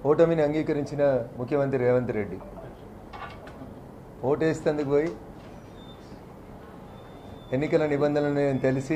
ఓటమిని అంగీకరించిన ముఖ్యమంత్రి రేవంత్ రెడ్డి ఓటేస్తేందుకు పోయి ఎన్నికల నిబంధనలు నేను తెలిసి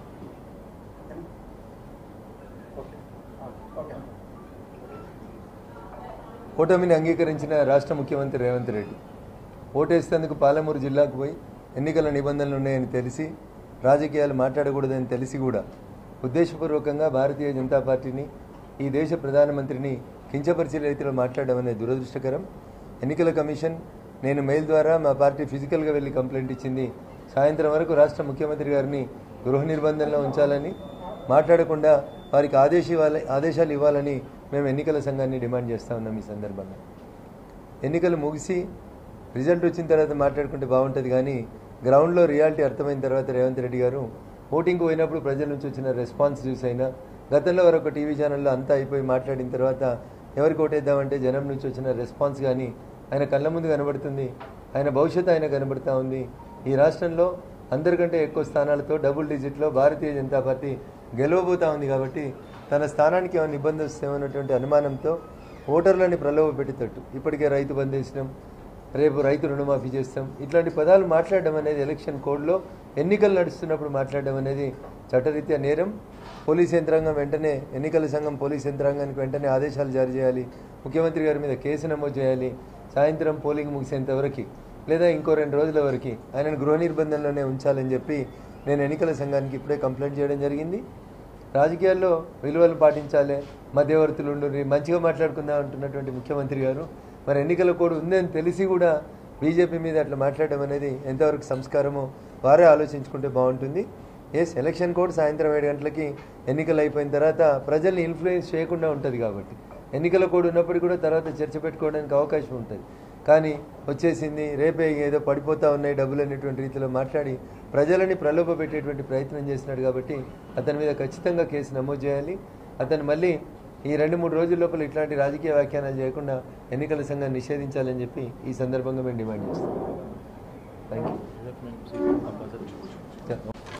ఓటమిని అంగీకరించిన రాష్ట్ర ముఖ్యమంత్రి రేవంత్ రెడ్డి ఓటేస్తేందుకు పాలమూరు జిల్లాకు పోయి ఎన్నికల నిబంధనలు ఉన్నాయని తెలిసి రాజకీయాలు మాట్లాడకూడదని తెలిసి కూడా ఉద్దేశపూర్వకంగా భారతీయ జనతా పార్టీని ఈ దేశ ప్రధానమంత్రిని కించపరిచే రీతిలో మాట్లాడడం అనేది దురదృష్టకరం ఎన్నికల కమిషన్ నేను మెయిల్ ద్వారా మా పార్టీ ఫిజికల్గా వెళ్ళి కంప్లైంట్ ఇచ్చింది సాయంత్రం వరకు రాష్ట్ర ముఖ్యమంత్రి గారిని గృహ నిర్బంధంలో ఉంచాలని మాట్లాడకుండా వారికి ఆదేశ ఇవ్వాలి ఆదేశాలు ఇవ్వాలని మేము ఎన్నికల సంఘాన్ని డిమాండ్ చేస్తా ఉన్నాం ఈ సందర్భంగా ఎన్నికలు ముగిసి రిజల్ట్ వచ్చిన తర్వాత మాట్లాడుకుంటే బాగుంటుంది కానీ గ్రౌండ్లో రియాలిటీ అర్థమైన తర్వాత రేవంత్ రెడ్డి గారు ఓటింగ్కి పోయినప్పుడు ప్రజల నుంచి వచ్చిన రెస్పాన్స్ చూసైనా గతంలో వారు ఒక టీవీ ఛానల్లో అంతా అయిపోయి మాట్లాడిన తర్వాత ఎవరికి ఓటేద్దామంటే జనం నుంచి వచ్చిన రెస్పాన్స్ కానీ ఆయన కళ్ళ ముందు కనబడుతుంది ఆయన భవిష్యత్తు ఆయన కనబడుతూ ఉంది ఈ రాష్ట్రంలో అందరికంటే ఎక్కువ స్థానాలతో డబుల్ డిజిట్లో భారతీయ జనతా పార్టీ గెలవబోతా ఉంది కాబట్టి తన స్థానానికి ఏమైనా ఇబ్బంది వస్తామన్నటువంటి అనుమానంతో ఓటర్లని ప్రలోభ పెట్టేటట్టు ఇప్పటికే రైతు బంద్ చేసినాం రేపు రైతు రుణమాఫీ చేస్తాం ఇట్లాంటి పదాలు మాట్లాడడం అనేది ఎలక్షన్ కోడ్లో ఎన్నికలు నడుస్తున్నప్పుడు మాట్లాడడం అనేది చట్టరీత్యా నేరం పోలీస్ యంత్రాంగం వెంటనే ఎన్నికల సంఘం పోలీస్ యంత్రాంగానికి వెంటనే ఆదేశాలు జారీ చేయాలి ముఖ్యమంత్రి గారి మీద కేసు నమోదు చేయాలి సాయంత్రం పోలింగ్ ముగిసేంత వరకు లేదా ఇంకో రెండు రోజుల వరకు ఆయనను గృహ నిర్బంధంలోనే ఉంచాలని చెప్పి నేను ఎన్నికల సంఘానికి ఇప్పుడే కంప్లైంట్ చేయడం జరిగింది రాజకీయాల్లో విలువలు పాటించాలి మధ్యవర్తులు ఉండు మంచిగా మాట్లాడుకుందాం అంటున్నటువంటి ముఖ్యమంత్రి గారు మరి ఎన్నికల కోడ్ ఉందని తెలిసి కూడా బీజేపీ మీద అట్లా మాట్లాడడం అనేది ఎంతవరకు సంస్కారమో వారే ఆలోచించుకుంటే బాగుంటుంది ఎస్ ఎలక్షన్ కోడ్ సాయంత్రం ఏడు గంటలకి ఎన్నికలు అయిపోయిన తర్వాత ప్రజల్ని ఇన్ఫ్లుయెన్స్ చేయకుండా ఉంటుంది కాబట్టి ఎన్నికల కోడ్ ఉన్నప్పుడు కూడా తర్వాత చర్చ పెట్టుకోవడానికి అవకాశం ఉంటుంది కానీ వచ్చేసింది రేపే ఏదో పడిపోతా ఉన్నాయి డబ్బులు అనేటువంటి రీతిలో మాట్లాడి ప్రజలని ప్రలోభ పెట్టేటువంటి ప్రయత్నం చేసినాడు కాబట్టి అతని మీద ఖచ్చితంగా కేసు నమోదు చేయాలి అతను మళ్ళీ ఈ రెండు మూడు రోజుల లోపల ఇట్లాంటి రాజకీయ వ్యాఖ్యానాలు చేయకుండా ఎన్నికల సంఘాన్ని నిషేధించాలని చెప్పి ఈ సందర్భంగా మేము డిమాండ్ చేస్తాం థ్యాంక్ యూ